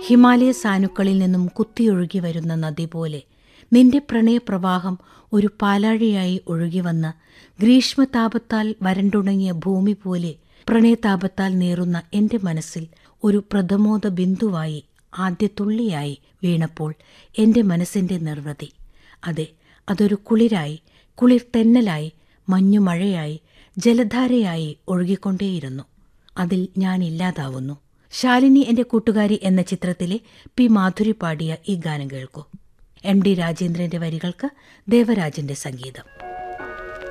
ഹിമാലയ സാനുക്കളിൽ നിന്നും കുത്തിയൊഴുകി വരുന്ന നദി പോലെ നിന്റെ പ്രണയപ്രവാഹം ഒരു പാലാഴിയായി ഒഴുകിവന്ന് ഗ്രീഷ്മതാപത്താൽ വരണ്ടുണങ്ങിയ ഭൂമി പോലെ പ്രണയതാപത്താൽ നേറുന്ന എന്റെ മനസ്സിൽ ഒരു പ്രഥമോദ ബിന്ദുവായി ആദ്യത്തുള്ളിയായി വീണപ്പോൾ എന്റെ മനസ്സിന്റെ നിർവൃതി അതെ അതൊരു കുളിരായി കുളിർ തെന്നലായി മഞ്ഞുമഴയായി ജലധാരയായി ഒഴുകിക്കൊണ്ടേയിരുന്നു അതിൽ ഞാൻ ഇല്ലാതാവുന്നു ശാലിനി എന്റെ കൂട്ടുകാരി എന്ന ചിത്രത്തിലെ പി മാധുരി പാടിയ ഈ ഗാനം കേൾക്കൂ എം ഡി രാജേന്ദ്രന്റെ വരികൾക്ക് ദേവരാജന്റെ സംഗീതം